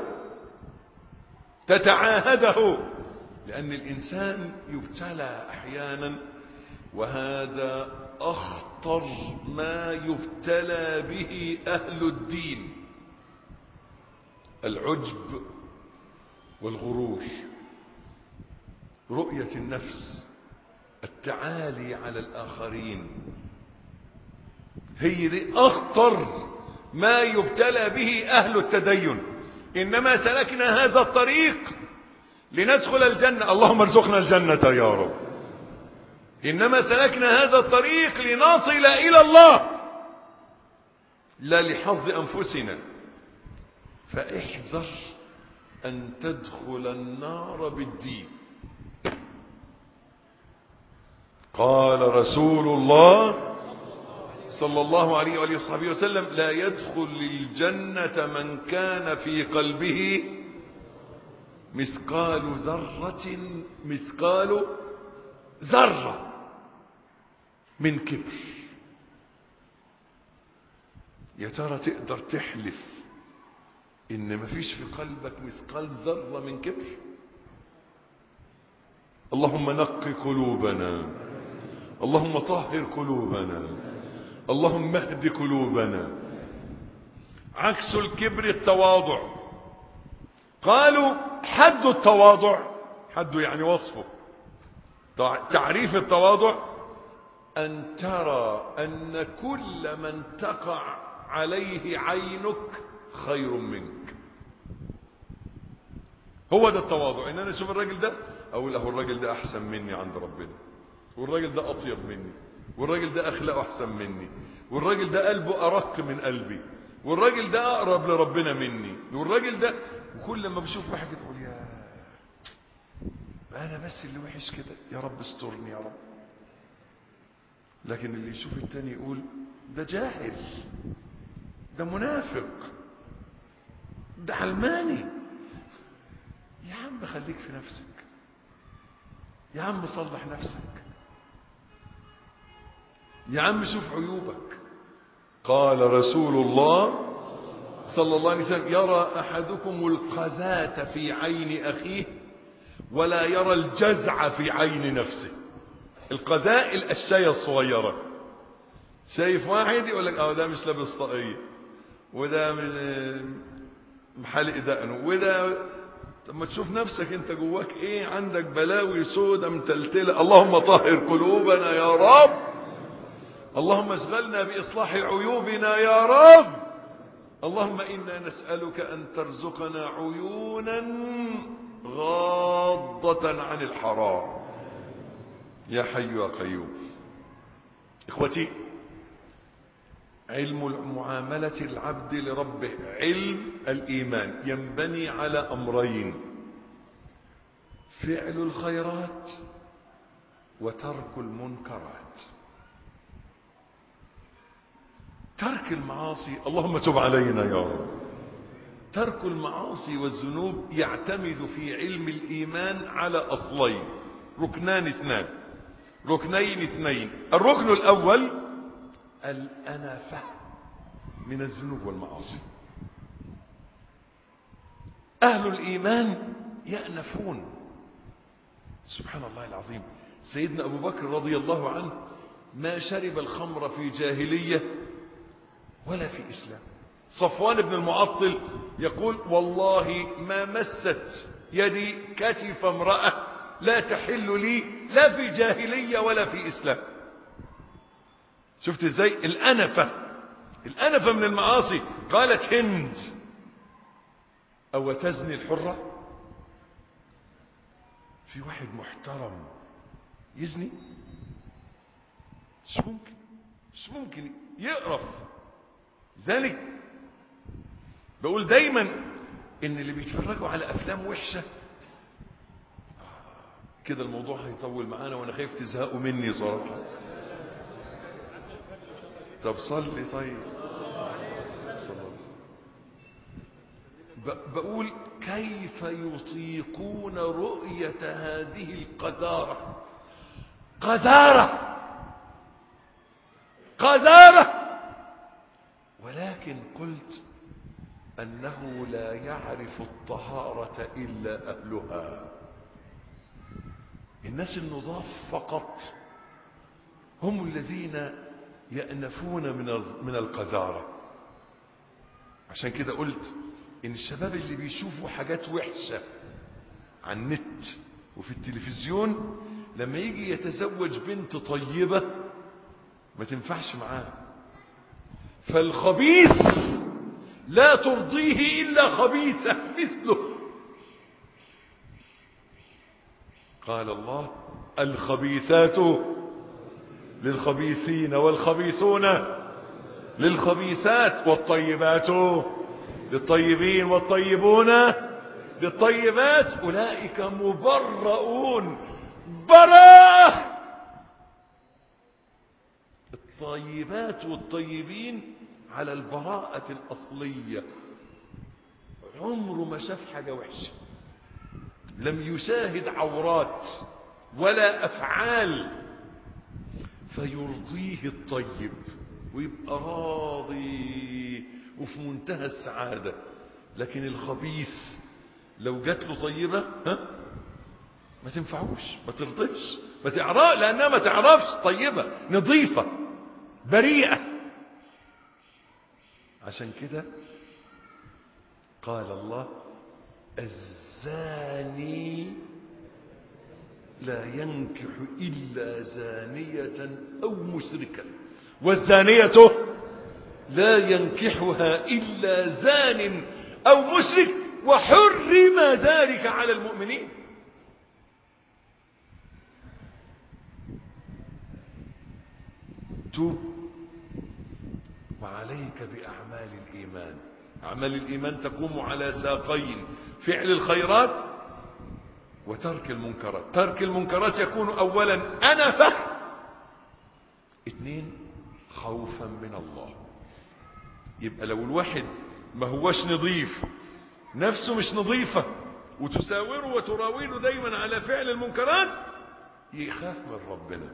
تتعاهده لان الانسان يبتلى احيانا وهذا اخطر ما يبتلى به اهل الدين العجب والغرور رؤية النفس التعالي على الآخرين هي دي أخطر ما يبتلى به أهل التدين إنما سلكنا هذا الطريق لندخل الجنة اللهم ارزقنا الجنة يا رب إنما سلكنا هذا الطريق لنصل إلى الله لا لحظ أنفسنا فاحذر أن تدخل النار بالدين قال رسول الله صلى الله عليه وآله وصحبه وسلم لا يدخل الجنة من كان في قلبه مثقال ذرة مثقال ذرة من كبر يا ترى تقدر تحلف ان مفيش في قلبك مثقال ذرة من كبر اللهم نق قلوبنا اللهم طهر قلوبنا اللهم اهد قلوبنا عكس الكبر التواضع قالوا حد التواضع حد يعني وصفه تعريف التواضع أن ترى أن كل من تقع عليه عينك خير منك هو ده التواضع ان انا اشوف الراجل ده اقول له الراجل ده احسن مني عند ربنا والراجل ده اطيب مني والراجل ده اخلاقه احسن مني والراجل ده قلبه ارق من قلبي والراجل ده اقرب لربنا مني والراجل ده وكل ما بشوف واحد كده اقول يا انا بس اللي وحش كده يا رب استرني يا رب لكن اللي يشوف التاني يقول ده جاهل ده منافق ده علماني يا عم خليك في نفسك يا عم صلح نفسك يا عم شوف عيوبك قال رسول الله صلى الله عليه وسلم يرى أحدكم القذاة في عين أخيه ولا يرى الجزع في عين نفسه القذاء الأشياء الصغيرة شايف واحد يقول لك اه ده مش لابس طاقية وده من محلق دقنه وده طب ما تشوف نفسك انت جواك ايه عندك بلاوي سودة متلتلة اللهم طهر قلوبنا يا رب اللهم اشغلنا بإصلاح عيوبنا يا رب اللهم إنا نسألك أن ترزقنا عيونا غاضة عن الحرام يا حي يا قيوم إخوتي علم معاملة العبد لربه علم الإيمان ينبني على أمرين فعل الخيرات وترك المنكرات ترك المعاصي اللهم تب علينا يا رب ترك المعاصي والذنوب يعتمد في علم الإيمان على أصلين ركنان اثنان ركنين اثنين الركن الأول الأنفة من الذنوب والمعاصي أهل الإيمان يأنفون سبحان الله العظيم سيدنا أبو بكر رضي الله عنه ما شرب الخمر في جاهلية ولا في إسلام صفوان بن المعطل يقول والله ما مست يدي كتف امرأة لا تحل لي لا في جاهلية ولا في إسلام شفت ازاي الأنفة الأنفة من المعاصي قالت هند أو تزني الحرة في واحد محترم يزني مش ممكن مش ممكن يقرف ذلك بقول دايما ان اللي بيتفرجوا على افلام وحشة كده الموضوع هيطول معانا وانا خايف تزهقوا مني صراحة طب صلي طيب صلي بقول كيف يطيقون رؤية هذه القذارة قذارة قذارة ولكن قلت أنه لا يعرف الطهارة إلا أهلها الناس النضاف فقط هم الذين يأنفون من من القذارة عشان كده قلت إن الشباب اللي بيشوفوا حاجات وحشة على النت وفي التلفزيون لما يجي يتزوج بنت طيبة ما تنفعش معاه فالخبيث لا ترضيه إلا خبيثة مثله قال الله الخبيثات للخبيثين والخبيثون للخبيثات والطيبات للطيبين والطيبون للطيبات أولئك مبرؤون براء الطيبات والطيبين على البراءة الأصلية عمره ما شاف حاجة وحشة لم يشاهد عورات ولا أفعال فيرضيه الطيب ويبقى راضي وفي منتهى السعادة لكن الخبيث لو جات له طيبة ها ما تنفعوش ما ترضيش ما تعرف لأنها ما تعرفش طيبة نظيفة بريئة عشان كده قال الله الزاني لا ينكح إلا زانية أو مشركة والزانية لا ينكحها إلا زان أو مشرك وحرم ذلك على المؤمنين توب وعليك بأعمال الإيمان أعمال الإيمان تقوم على ساقين فعل الخيرات وترك المنكرات ترك المنكرات يكون أولا أنفة اثنين خوفا من الله يبقى لو الواحد ما هوش نظيف نفسه مش نظيفة وتساوره وتراوده دايما على فعل المنكرات يخاف من ربنا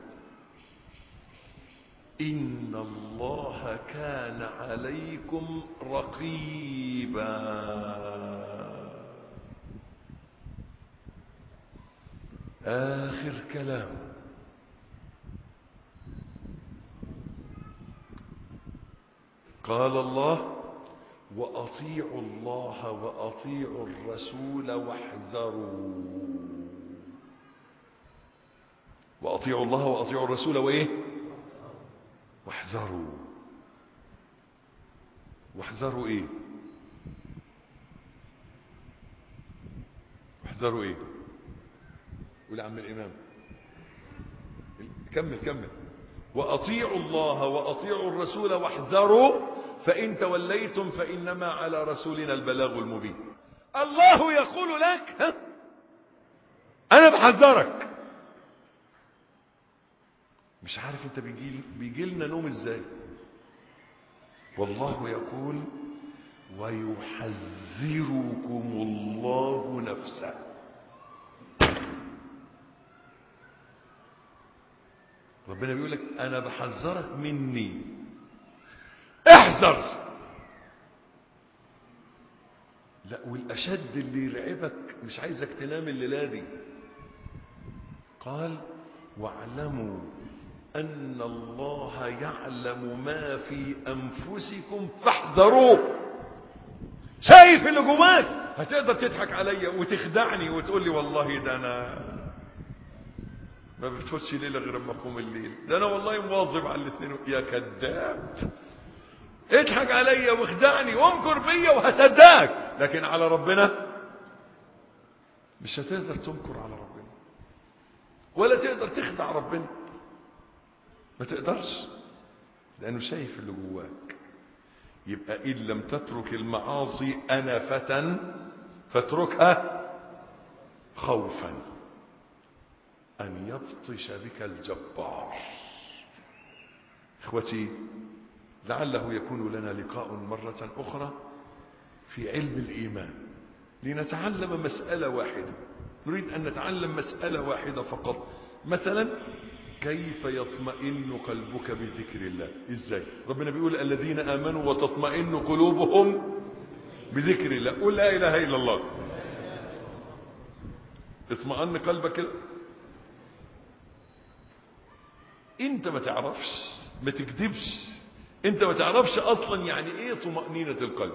إن الله كان عليكم رقيبا آخر كلام قال الله وأطيعوا الله وأطيعوا الرسول واحذروا وأطيعوا الله وأطيعوا الرسول وإيه واحذروا واحذروا إيه واحذروا إيه قول يا عم الإمام كمل كمل وأطيعوا الله وأطيعوا الرسول واحذروا فإن توليتم فإنما على رسولنا البلاغ المبين الله يقول لك ها أنا بحذرك مش عارف انت بيجي, بيجي لنا نوم ازاي والله يقول ويحذركم الله نفسه ربنا بيقول لك انا بحذرك مني احذر لا والاشد اللي يرعبك مش عايزك تنام الليله دي قال واعلموا ان الله يعلم ما في انفسكم فاحذروه شايف اللي جواك هتقدر تضحك عليا وتخدعني وتقول لي والله ده انا ما بتفوتش ليله غير اما اقوم الليل ده انا والله مواظب على الاثنين يا كذاب اضحك عليا واخدعني وامكر بيا وهصدقك لكن على ربنا مش هتقدر تنكر على ربنا ولا تقدر تخدع ربنا ما تقدرش لانه شايف اللي جواك يبقى ان لم تترك المعاصي انفة فاتركها خوفا ان يبطش بك الجبار اخوتي لعله يكون لنا لقاء مرة اخرى في علم الايمان لنتعلم مسألة واحدة نريد ان نتعلم مسألة واحدة فقط مثلا كيف يطمئن قلبك بذكر الله ازاي ربنا بيقول الذين امنوا وتطمئن قلوبهم بذكر الله قل لا اله الا الله اطمئن قلبك كده انت ما تعرفش ما تكذبش انت ما تعرفش اصلا يعني ايه طمأنينة القلب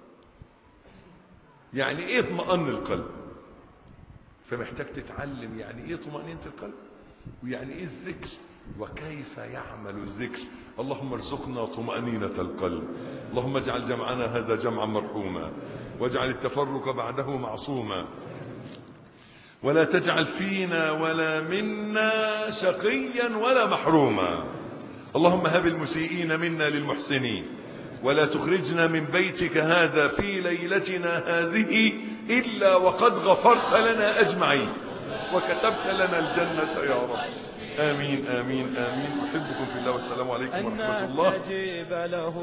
يعني ايه اطمئن القلب فمحتاج تتعلم يعني ايه طمأنينة القلب ويعني ايه الذكر وكيف يعمل الذكر اللهم ارزقنا طمأنينة القلب اللهم اجعل جمعنا هذا جمعا مرحوما واجعل التفرق بعده معصوما ولا تجعل فينا ولا منا شقيا ولا محروما اللهم هب المسيئين منا للمحسنين ولا تخرجنا من بيتك هذا في ليلتنا هذه إلا وقد غفرت لنا أجمعين وكتبت لنا الجنة يا رب آمين آمين آمين أحبكم في الله والسلام عليكم أن ورحمة الله نستجيب له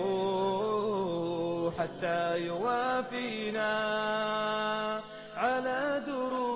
حتى يوافينا على دروب